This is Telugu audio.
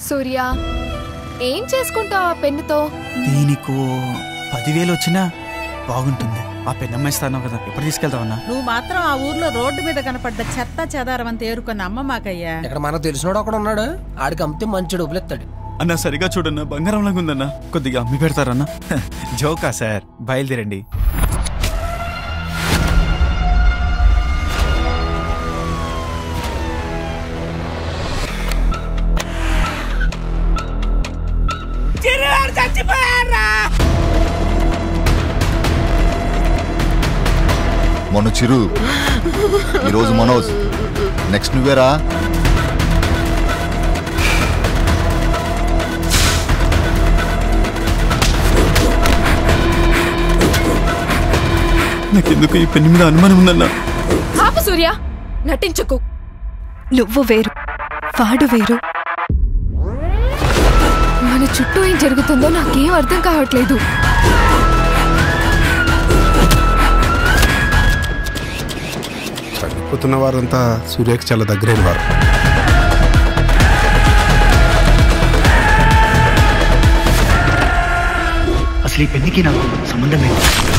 సూర్య ఏం చేసుకుంటావు ఆ పెన్నుతో దీనికో పదివేలు వచ్చినా బాగుంటుంది ఆ పెన్నమ్మాయి స్థానం కదా ఎప్పుడు తీసుకెళ్తావన్నా నువ్వు మాత్రం ఆ ఊర్లో రోడ్డు మీద కనపడ్డ చెత్త చెదారం అంత ఏరుకొని అమ్మ మాకయ్యా ఇక్కడ మనకు తెలిసినోడు ఒకడు ఉన్నాడు ఆడికి అమ్మితే మంచి డబ్బులు ఇస్తాడు అన్న సరిగా చూడన్నా బంగారం లాగా ఉందన్నా కొద్దిగా అమ్మి పెడతారన్నా జోకా సార్ బయలుదేరండి మొన్న చిరు ఈరోజు మనోజ్ నెక్స్ట్ నువ్వేరా నాకెందుకు ఈ పెన్ను మీద అనుమానం ఉందన్నా ఆపు సూర్య నటించకు నువ్వు వేరు వాడు వేరు మన చుట్టూ ఏం జరుగుతుందో నాకేం అర్థం కావట్లేదు చనిపోతున్న వారంతా సూర్యకి చాలా దగ్గరైన వారు అసలు ఈ పెన్నికి నాకు సంబంధం ఏంటి